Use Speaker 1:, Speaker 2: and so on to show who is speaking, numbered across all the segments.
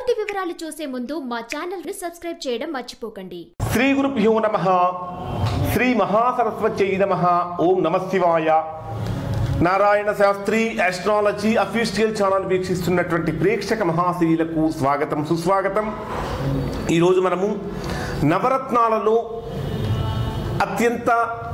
Speaker 1: పూర్తి వివరాలు చూసే ముందు మా ఛానల్ ని సబ్స్క్రైబ్ చేయడం మర్చిపోకండి
Speaker 2: శ్రీ గురుభ్యో నమ శ్రీ మహాసరస్వత్యై నమ ఓం నమ శివాయ Narayana Shastri astrology official channel వీక్షిస్తున్నటువంటి ప్రేక్షక మహాశీలకు స్వాగతం సుస్వాగతం ఈరోజు మనము నవరత్నాలలో అత్యంత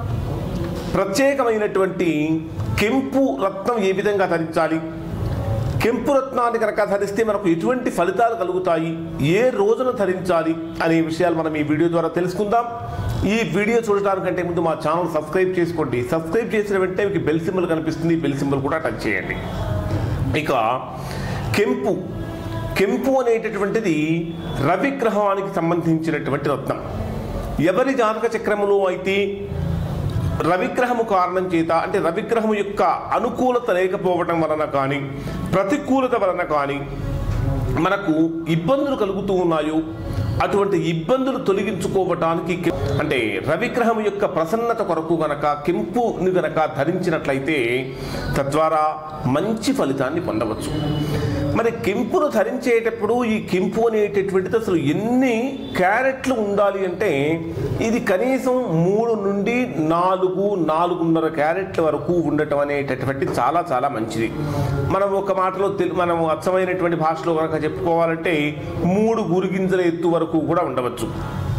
Speaker 2: ప్రత్యేకమైనటువంటి కెంపు రత్నం ఏ విధంగా ధరించాలి కెంపు రత్నాన్ని కనుక ధరిస్తే మనకు ఎటువంటి ఫలితాలు కలుగుతాయి ఏ రోజున ధరించాలి అనే విషయాలు మనం ఈ వీడియో ద్వారా తెలుసుకుందాం ఈ వీడియో చూడటానికంటే ముందు మా ఛానల్ సబ్స్క్రైబ్ చేసుకోండి సబ్స్క్రైబ్ చేసిన వెంటనే మీకు బెల్ సింబల్ కనిపిస్తుంది బెల్ సింబల్ కూడా టచ్ చేయండి ఇక కెంపు కెంపు అనేటటువంటిది రవిగ్రహానికి సంబంధించినటువంటి రత్నం ఎవరి జాతక చక్రములో అయితే రవిగ్రహము కారణం చేత అంటే రవిగ్రహము యొక్క అనుకూలత లేకపోవడం వలన కానీ ప్రతికూలత వలన కానీ మనకు ఇబ్బందులు కలుగుతూ ఉన్నాయో అటువంటి ఇబ్బందులు తొలగించుకోవటానికి కె- అంటే రవిగ్రహం యొక్క ప్రసన్నత కొరకు గనక కెంపుని గనక ధరించినట్లయితే తద్వారా మంచి ఫలితాన్ని పొందవచ్చు మరి కెంపును ధరించేటప్పుడు ఈ కెంపు అనేటటువంటిది అసలు ఎన్ని క్యారెట్లు ఉండాలి అంటే ఇది కనీసం మూడు నుండి నాలుగు నాలుగున్నర క్యారెట్ల వరకు ఉండటం అనేటటువంటి చాలా చాలా మంచిది మనం ఒక మాటలో తెలు మనం అచ్చమైనటువంటి భాషలో కనుక చెప్పుకోవాలంటే మూడు గురిగింజల ఎత్తు వరకు కూడా ఉండవచ్చు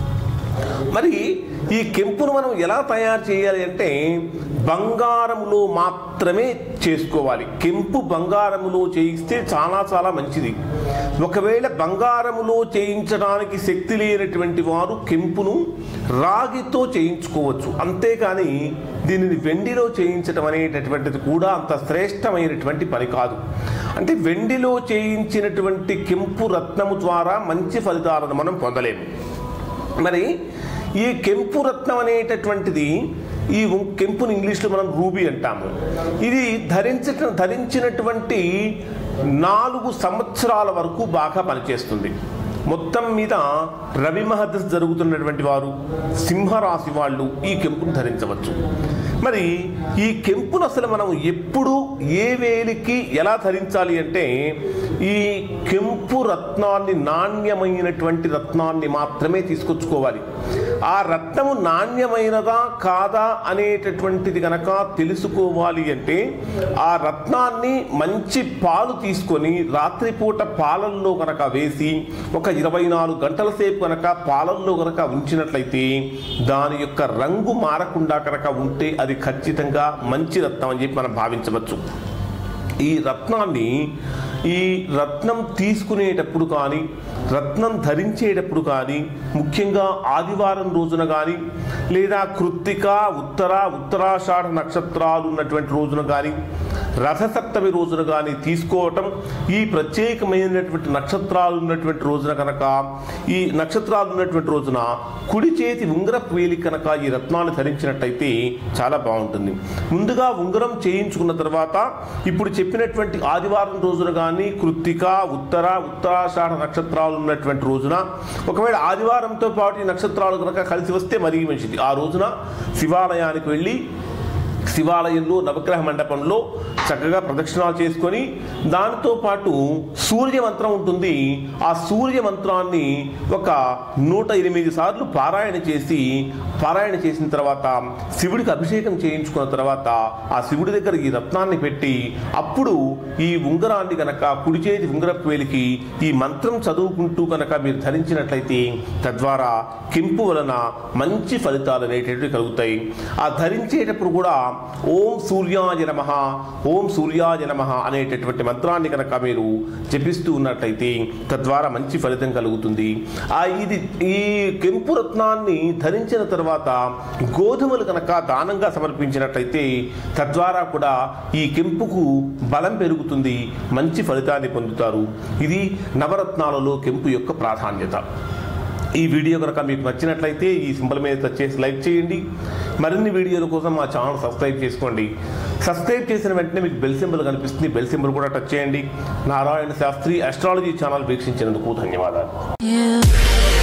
Speaker 2: మరి ఈ కెంపును మనం ఎలా తయారు చేయాలి అంటే బంగారములో మాత్రమే చేసుకోవాలి కెంపు బంగారములో చేయిస్తే చాలా చాలా మంచిది ఒకవేళ బంగారములో చేయించడానికి శక్తి లేనటువంటి వారు కెంపును రాగితో చేయించుకోవచ్చు అంతేకాని దీనిని వెండిలో చేయించడం అనేటటువంటిది కూడా అంత శ్రేష్టమైనటువంటి పని కాదు అంటే వెండిలో చేయించినటువంటి కెంపు రత్నము ద్వారా మంచి ఫలితాలను మనం పొందలేము మరి ఈ కెంపు రత్నం అనేటటువంటిది ఈ ఉం- కెంపుని ఇంగ్లీష్లో మనం రూబీ అంటాము ఇది ధరించట ధరించినటువంటి నాలుగు సంవత్సరాల వరకు బాగా పనిచేస్తుంది మొత్తం మీద రవి మహదశ జరుగుతున్నటువంటి వారు సింహరాశి వాళ్ళు ఈ కెంపును ధరించవచ్చు మరి ఈ కెంపును అసలు మనం ఎప్పుడు ఏ వేలికి ఎలా ధరించాలి అంటే ఈ కెంపు రత్నాన్ని నాణ్యమైనటువంటి రత్నాన్ని మాత్రమే తీసుకొచ్చుకోవాలి ఆ రత్నము నాణ్యమైనదా కాదా అనేటటువంటిది కనుక తెలుసుకోవాలి అంటే ఆ రత్నాన్ని మంచి పాలు తీసుకొని రాత్రిపూట పాలల్లో కనుక వేసి ఒక ఇరవై నాలుగు గంటల సేపు కనుక పాలల్లో కనుక ఉంచినట్లయితే దాని యొక్క రంగు మారకుండా కనుక ఉంటే అది ఖచ్చితంగా మంచి రత్నం అని చెప్పి మనం భావించవచ్చు ఈ రత్నాన్ని ఈ రత్నం తీసుకునేటప్పుడు కానీ రత్నం ధరించేటప్పుడు కానీ ముఖ్యంగా ఆదివారం రోజున కానీ లేదా కృత్తిక ఉత్తర ఉత్తరాషాఢ నక్షత్రాలు ఉన్నటువంటి రోజున కానీ రథసప్తమి రోజున కానీ తీసుకోవటం ఈ ప్రత్యేకమైనటువంటి నక్షత్రాలు ఉన్నటువంటి రోజున కనుక ఈ నక్షత్రాలు ఉన్నటువంటి రోజున కుడి చేతి ఉంగరపు వేలి కనుక ఈ రత్నాన్ని ధరించినట్టయితే చాలా బాగుంటుంది ముందుగా ఉంగరం చేయించుకున్న తర్వాత ఇప్పుడు చెప్పినటువంటి ఆదివారం రోజున కానీ కృత్తిక ఉత్తర ఉత్తరాషాఢ నక్షత్రాలు ఉన్నటువంటి రోజున ఒకవేళ ఆదివారంతో పాటు ఈ నక్షత్రాలు కనుక కలిసి వస్తే మరీ మంచిది ఆ రోజున శివాలయానికి వెళ్ళి శివాలయంలో నవగ్రహ మండపంలో చక్కగా ప్రదక్షిణాలు చేసుకొని దానితో పాటు సూర్య మంత్రం ఉంటుంది ఆ సూర్య మంత్రాన్ని ఒక నూట ఎనిమిది సార్లు పారాయణ చేసి పారాయణ చేసిన తర్వాత శివుడికి అభిషేకం చేయించుకున్న తర్వాత ఆ శివుడి దగ్గర ఈ రత్నాన్ని పెట్టి అప్పుడు ఈ ఉంగరాన్ని గనక కుడి చేతి ఉంగరపు వేలికి ఈ మంత్రం చదువుకుంటూ కనుక మీరు ధరించినట్లయితే తద్వారా కెంపు వలన మంచి ఫలితాలు అనేటటువంటివి కలుగుతాయి ఆ ధరించేటప్పుడు కూడా ఓం సూర్యాయ నమ ఓం సూర్యాయ నమ అనేటటువంటి మంత్రాన్ని కనుక మీరు జపిస్తూ ఉన్నట్లయితే తద్వారా మంచి ఫలితం కలుగుతుంది ఆ ఇది ఈ కెంపు రత్నాన్ని ధరించిన తర్వాత గోధుమలు కనుక దానంగా సమర్పించినట్లయితే తద్వారా కూడా ఈ కెంపుకు బలం పెరుగుతుంది మంచి ఫలితాన్ని పొందుతారు ఇది నవరత్నాలలో కెంపు యొక్క ప్రాధాన్యత ఈ వీడియో కనుక మీకు నచ్చినట్లయితే ఈ సింబల్ మీద టచ్ చేసి లైక్ చేయండి మరిన్ని వీడియోల కోసం మా ఛానల్ సబ్స్క్రైబ్ చేసుకోండి సబ్స్క్రైబ్ చేసిన వెంటనే మీకు బెల్ సింబల్ కనిపిస్తుంది బెల్ సింబల్ కూడా టచ్ చేయండి నారాయణ శాస్త్రి అస్ట్రాలజీ ఛానల్ వీక్షించినందుకు ధన్యవాదాలు
Speaker 3: You